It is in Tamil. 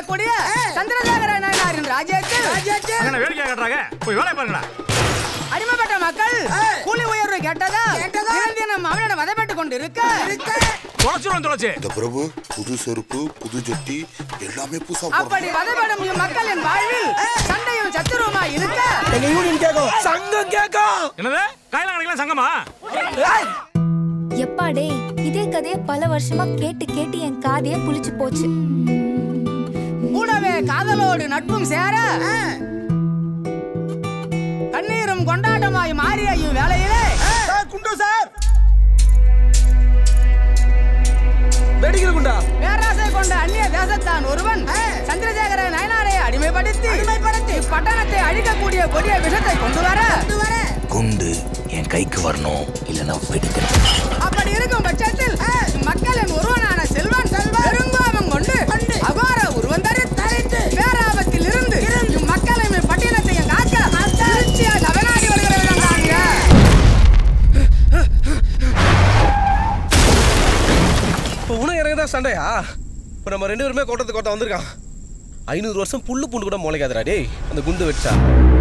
ஆளக்கூடிய சந்திரசேகர நாயனாரின் ராஜ்யத்தில் அங்க வேடிக்கை காட்டுறாங்க போய் வேலையை பாருங்கடா அடிமைப்பட்ட மக்கள் கூலி உயர்வு கேட்டதா தினம் தினம் அவனிடம் வதைப்பட்டு கொண்டு இருக்க தொலைச்சிரும் தொலைச்சு இந்த பிரபு புது செருப்பு புது ஜட்டி எல்லாமே புதுசா அப்படி வதைப்படும் மக்களின் வாழ்வில் சண்டையும் சத்துருவுமாய் இருக்க எங்க யூனியன் கேக்கும் சங்கம் கேக்கும் என்னது கையில கணக்கெல்லாம் சங்கமா எப்பா டேய் இதே கதைய பல வருஷமா கேட்டு கேட்டு என் காதையே புளிச்சு போச்சு கூடவே காதலோடு நட்பும் சேர கண்ணீரும் கொண்டாட்டமாய் மாறிய இவ்வேளையிலே குண்டு சார் வெடிக்கிற குண்டா பேராசை கொண்ட அந்நிய தேசத்தான் ஒருவன் சந்திரசேகர நயனாரை அடிமைப்படுத்தி அடிமைப்படுத்தி பட்டணத்தை அழிக்கக்கூடிய கொடிய விஷத்தை கொண்டு வர குண்டு என் கைக்கு வரணும் இல்லைன்னா வெடிக்கிறேன் அப்படி இருக்கும் பட்சத்தில் மக்களின் ஒருவனான செல்வன் பெருங்கோபம் கொண்டு அகார உருவம் தரித்து பேராபத்தில் இருந்து மக்களையும் பட்டினத்தையும் காக்க திருச்சியா நவநாடி வருகிற விதம் காண்க இப்போ உனக்கு எனக்கு தான் சண்டையா இப்போ நம்ம ரெண்டு பேருமே கோட்டத்து கோட்டை வந்திருக்கான் ஐநூறு வருஷம் புல்லு பூண்டு கூட முளைக்காதடா டேய் அந்த குண்டு வச்சா